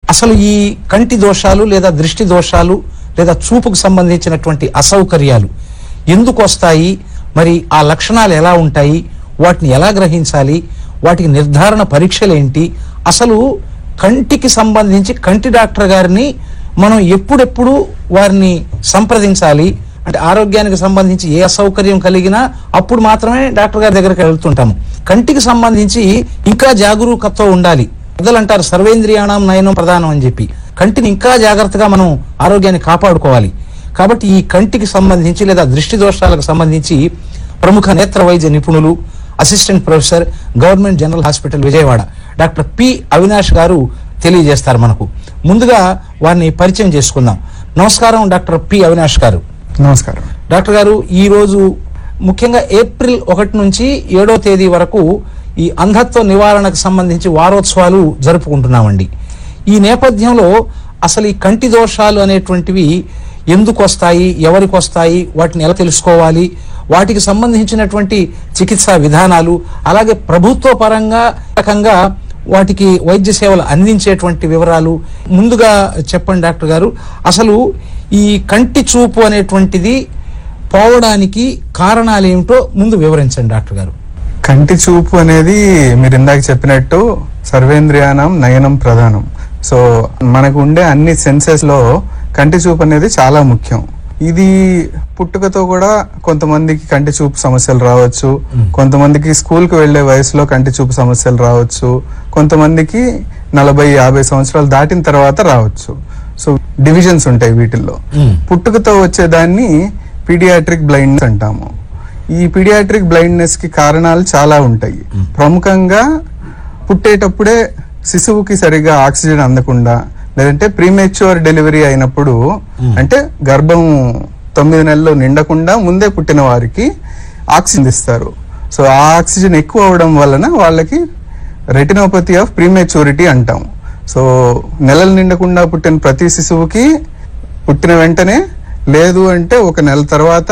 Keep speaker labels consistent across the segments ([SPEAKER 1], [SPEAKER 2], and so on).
[SPEAKER 1] అసలు ఈ కంటి దోషాలు లేదా దృష్టి దోషాలు లేదా చూపుకు సంబంధించినటువంటి అసౌకర్యాలు ఎందుకు వస్తాయి మరి ఆ లక్షణాలు ఎలా ఉంటాయి వాటిని ఎలా గ్రహించాలి వాటికి నిర్ధారణ పరీక్షలు ఏంటి అసలు కంటికి సంబంధించి కంటి డాక్టర్ గారిని మనం ఎప్పుడెప్పుడు వారిని సంప్రదించాలి అంటే ఆరోగ్యానికి సంబంధించి ఏ అసౌకర్యం కలిగినా అప్పుడు మాత్రమే డాక్టర్ గారి దగ్గరికి వెళ్తుంటాము కంటికి సంబంధించి ఇంకా జాగరూకతతో ఉండాలి పెద్దలు అంటారు సర్వేంద్రియాణం నయనం ప్రధానం అని చెప్పి కంటిని ఇంకా జాగ్రత్తగా మనం ఆరోగ్యాన్ని కాపాడుకోవాలి కాబట్టి ఈ కంటికి సంబంధించి లేదా దృష్టి దోషాలకు సంబంధించి ప్రముఖ నేత్ర వైద్య నిపుణులు assistant professor government general hospital Vijayawada doctor P Avinash garu తెలియజేస్తారు మనకు ముందుగా వారిని పరిచయం చేసుకుందాం నమస్కారం డాక్టర్ పి అవినాష్ గారు
[SPEAKER 2] నమస్కారం
[SPEAKER 1] డాక్టర్ గారు ఈ రోజు ముఖ్యంగా ఏప్రిల్ ఒకటి నుంచి ఏడో తేదీ వరకు ఈ అంధత్వ నివారణకు సంబంధించి వారోత్సవాలు జరుపుకుంటున్నామండి ఈ నేపథ్యంలో అసలు ఈ కంటి దోషాలు అనేటువంటివి ఎందుకు వస్తాయి ఎవరికి వస్తాయి వాటిని ఎలా తెలుసుకోవాలి వాటికి సంబంధించినటువంటి చికిత్సా విధానాలు అలాగే ప్రభుత్వ పరంగా రకంగా వాటికి వైద్య సేవలు అందించేటువంటి వివరాలు ముందుగా చెప్పండి డాక్టర్ గారు అసలు ఈ కంటి చూపు అనేటువంటిది పోవడానికి కారణాలు ఏమిటో ముందు వివరించండి డాక్టర్ గారు
[SPEAKER 2] కంటి చూపు అనేది మీరు ఇందాక చెప్పినట్టు సర్వేంద్రియానం నయనం ప్రధానం సో మనకు ఉండే అన్ని సెన్సెస్ లో కంటి చూపు అనేది చాలా ముఖ్యం ఇది పుట్టుకతో కూడా కొంతమందికి కంటి చూపు సమస్యలు రావచ్చు కొంతమందికి స్కూల్ కి వెళ్లే వయసులో కంటి చూపు సమస్యలు రావచ్చు కొంతమందికి నలభై యాభై సంవత్సరాలు దాటిన తర్వాత రావచ్చు సో డివిజన్స్ ఉంటాయి వీటిల్లో
[SPEAKER 1] మ్మ్.
[SPEAKER 2] పుట్టుకతో వచ్చేదాన్ని పీడియాట్రిక్ బ్లైండ్నెస్ అంటాము ఈ పీడియాట్రిక్ బ్లైండ్నెస్ కి కారణాలు చాలా ఉంటాయి ప్రముఖంగా పుట్టేటప్పుడే శిశువుకి సరిగా ఆక్సిజన్ అందకుండా లేదంటే ప్రీమెచ్యూర్ డెలివరీ అయినప్పుడు అంటే గర్భం తొమ్మిది నెలలు నిండకుండా ముందే పుట్టిన వారికి ఆక్సిజన్ ఇస్తారు సో ఆ ఆక్సిజన్ ఎక్కువ అవడం వలన వాళ్ళకి రెటినోపతి ఆఫ్ ప్రీమెచ్యూరిటీ అంటాం సో నెలలు నిండకుండా పుట్టిన ప్రతి శిశువుకి పుట్టిన వెంటనే లేదు అంటే ఒక నెల తర్వాత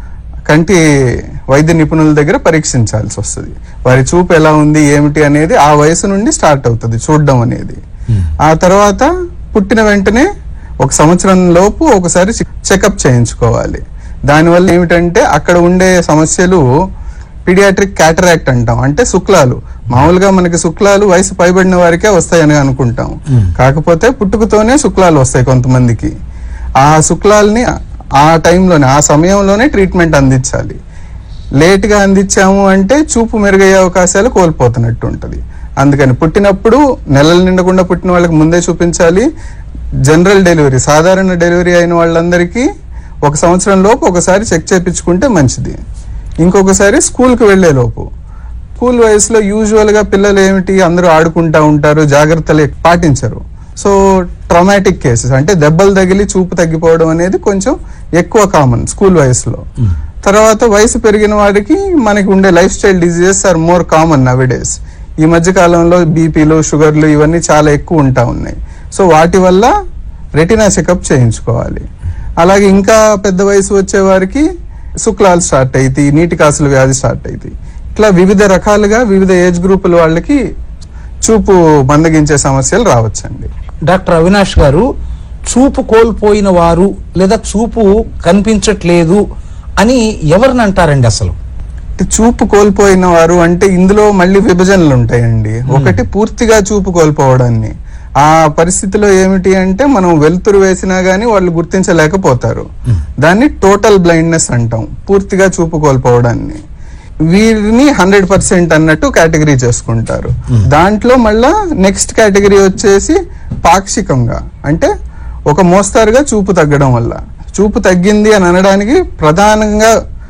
[SPEAKER 2] కంటి వైద్య నిపుణుల దగ్గర పరీక్షించాల్సి వస్తుంది వారి చూపు ఎలా ఉంది ఏమిటి అనేది ఆ వయసు నుండి స్టార్ట్ అవుతుంది చూడడం అనేది ఆ తర్వాత పుట్టిన వెంటనే ఒక సంవత్సరం లోపు ఒకసారి చెకప్ చేయించుకోవాలి దానివల్ల ఏమిటంటే అక్కడ ఉండే సమస్యలు పీడియాట్రిక్ క్యాటరాక్ట్ అంటాం అంటే శుక్లాలు మామూలుగా మనకి శుక్లాలు వయసు పైబడిన వారికే వస్తాయని అనుకుంటాం కాకపోతే పుట్టుకతోనే శుక్లాలు వస్తాయి కొంతమందికి ఆ శుక్లాల్ని ఆ టైంలోనే ఆ సమయంలోనే ట్రీట్మెంట్ అందించాలి లేట్ గా అందించాము అంటే చూపు మెరుగయ్యే అవకాశాలు కోల్పోతున్నట్టు ఉంటది అందుకని పుట్టినప్పుడు నెలలు నిండకుండా పుట్టిన వాళ్ళకి ముందే చూపించాలి జనరల్ డెలివరీ సాధారణ డెలివరీ అయిన వాళ్ళందరికీ ఒక సంవత్సరం లోపు ఒకసారి చెక్ చేయించుకుంటే మంచిది ఇంకొకసారి స్కూల్కి వెళ్లే లోపు స్కూల్ వయసులో యూజువల్ గా పిల్లలు ఏమిటి అందరూ ఆడుకుంటా ఉంటారు జాగ్రత్తలు పాటించరు సో ట్రామాటిక్ కేసెస్ అంటే దెబ్బలు తగిలి చూపు తగ్గిపోవడం అనేది కొంచెం ఎక్కువ కామన్ స్కూల్ వయసులో తర్వాత వయసు పెరిగిన వాడికి మనకి ఉండే lifestyle diseases are more common nowadays ఈ మధ్య కాలంలో బీపీలు షుగర్లు ఇవన్నీ చాలా ఎక్కువ ఉంటా ఉన్నాయి సో వాటి వల్ల రెటినా చెకప్ చేయించుకోవాలి అలాగే ఇంకా పెద్ద వయసు వచ్చే వారికి శుక్లాలు స్టార్ట్ అవుతాయి నీటి కాసుల వ్యాధి స్టార్ట్ అవుతాయి ఇట్లా వివిధ రకాలుగా వివిధ ఏజ్ గ్రూపుల వాళ్ళకి చూపు మందగించే సమస్యలు రావచ్చండి
[SPEAKER 1] డాక్టర్ అవినాష్ గారు చూపు కోల్పోయిన వారు లేదా చూపు కనిపించట్లేదు అని ఎవరిని అంటారండి అసలు
[SPEAKER 2] అంటే చూపు కోల్పోయిన వారు అంటే ఇందులో మళ్ళీ విభజనలు ఉంటాయండి ఒకటి పూర్తిగా చూపు కోల్పోవడాన్ని ఆ పరిస్థితిలో ఏమిటి అంటే మనం వెలుతురు వేసినా గానీ వాళ్ళు గుర్తించలేకపోతారు దాన్ని టోటల్ బ్లైండ్నెస్ అంటాం పూర్తిగా చూపు కోల్పోవడాన్ని వీరిని హండ్రెడ్ పర్సెంట్ అన్నట్టు కేటగిరీ చేసుకుంటారు దాంట్లో మళ్ళా నెక్స్ట్ కేటగిరీ వచ్చేసి పాక్షికంగా అంటే ఒక మోస్తారుగా చూపు తగ్గడం వల్ల చూపు తగ్గింది అని అనడానికి ప్రధానంగా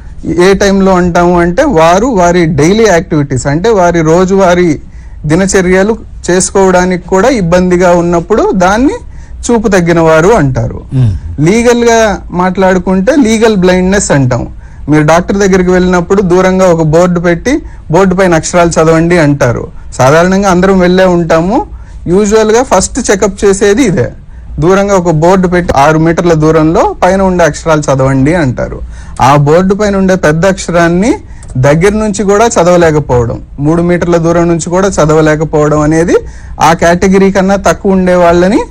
[SPEAKER 2] ఏ టైంలో అంటాము అంటే వారు వారి డైలీ యాక్టివిటీస్ అంటే వారి రోజువారీ దినచర్యలు చేసుకోవడానికి కూడా ఇబ్బందిగా ఉన్నప్పుడు దాన్ని చూపు తగ్గిన వారు అంటారు లీగల్ గా మాట్లాడుకుంటే లీగల్ బ్లైండ్నెస్ అంటాం మీరు డాక్టర్ దగ్గరికి వెళ్ళినప్పుడు దూరంగా ఒక బోర్డు పెట్టి బోర్డు పైన అక్షరాలు చదవండి అంటారు సాధారణంగా అందరం వెళ్ళే ఉంటాము యూజువల్ గా ఫస్ట్ చెకప్ చేసేది ఇదే దూరంగా ఒక బోర్డు పెట్టి ఆరు మీటర్ల దూరంలో పైన ఉండే అక్షరాలు చదవండి అంటారు ఆ బోర్డు పైన ఉండే పెద్ద అక్షరాన్ని దగ్గర నుంచి కూడా చదవలేకపోవడం మూడు మీటర్ల దూరం నుంచి కూడా చదవలేకపోవడం అనేది ఆ కేటగిరీ కన్నా తక్కువ ఉండే వాళ్ళని